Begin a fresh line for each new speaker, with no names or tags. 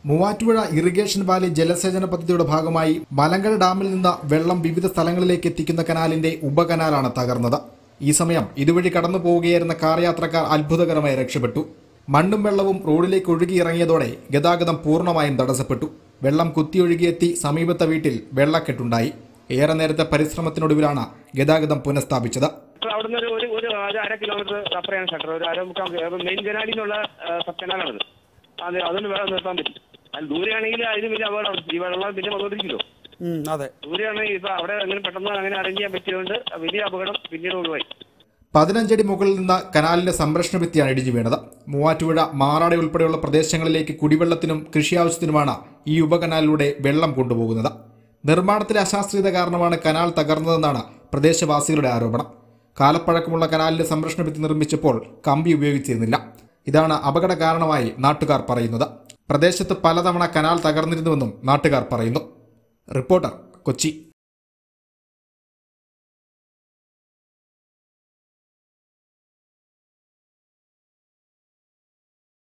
Muvattupuzha irrigation Valley ജലസേചന പദ്ധതിയുടെ ഭാഗമായി മലങ്കര ഡാമിൽ നിന്ന് വെള്ളം വിവിധ സ്ഥലങ്ങളിലേക്ക് എത്തിക്കുന്ന കനാലിന്റെ ഉപകനാലാണ് തകർന്നത് ഈ സമയം ഇതുവഴി കടന്നു പോവുകയായിരുന്ന കാർ യാത്രക്കാർ അത്ഭുതകരമായി രക്ഷപ്പെട്ടു മണ്ണും വെള്ളവും റോഡിലേക്ക് ഒഴുകിയിറങ്ങിയതോടെ ഗതാഗതം പൂർണ്ണമായും തടസ്സപ്പെട്ടു വെള്ളം കുത്തിയൊഴുകിയെത്തി സമീപത്തെ വീട്ടിൽ വെള്ളക്കെട്ടുണ്ടായി ഏറെ നേരത്തെ പരിശ്രമത്തിനൊടുവിലാണ് ഗതാഗതം പുനഃസ്ഥാപിച്ചത്
ഷട്ടർ അവിടുന്ന് ഒരു ഒരു ഒരു ഒരു അര കിലോമീറ്റർ അപ്പുറയാണ് ഷട്ടർ ഒരു അര മുക്കാൽ മെയിൻ ജനാലിൽ നിന്നുള്ള സബ് കനാലാണത് അത് അതുകൊണ്ട് വെള്ളം നിർത്താൻ പറ്റും അത് ദൂരെയാണെങ്കിൽ അതിന് വലിയ അപകടമാണ് ഈ വെള്ളം പിന്നെ വന്നുകൊണ്ടിരിക്കുമല്ലോ
ഉം, അതെ
ദൂരെയാണെങ്കിൽ ഇപ്പൊ അവിടെ അങ്ങനെ പെട്ടെന്ന് അങ്ങനെ അറേഞ്ച് ചെയ്യാൻ പറ്റിയതുകൊണ്ട് വലിയ അപകടം പിന്നീട് ഒഴിവായി
പതിനഞ്ചടി മുകളിൽ നിന്ന് കനാലിന്റെ സംരക്ഷണ ഭിത്തിയാണ് ഇടിഞ്ഞു വീണത് മൂവാറ്റുപുഴ മാറാട് ഉൾപ്പെടെയുള്ള പ്രദേശങ്ങളിലേക്ക് കുടിവെള്ളത്തിനും കൃഷി ആവശ്യത്തിനുമാണ് ഈ ഉപകനാലിലൂടെ വെള്ളം കൊണ്ടുപോകുന്നത് നിർമ്മാണത്തിലെ അശാസ്ത്രീയത കാരണമാണ് കനാൽ തകർന്നതെന്നാണ് പ്രദേശവാസികളുടെ ആരോപണം കാലപ്പഴക്കമുള്ള കനാലിന്റെ സംരക്ഷണ ഭിത്തി നിർമ്മിച്ചപ്പോൾ കമ്പി ഉപയോഗിച്ചിരുന്നില്ല ഇതാണ് അപകട കാരണമായി നാട്ടുകാർ പറയുന്നത് പ്രദേശത്ത് പലതവണ കനാൽ തകർന്നിരുന്നുവെന്നും നാട്ടുകാർ പറയുന്നു റിപ്പോർട്ടർ കൊച്ചി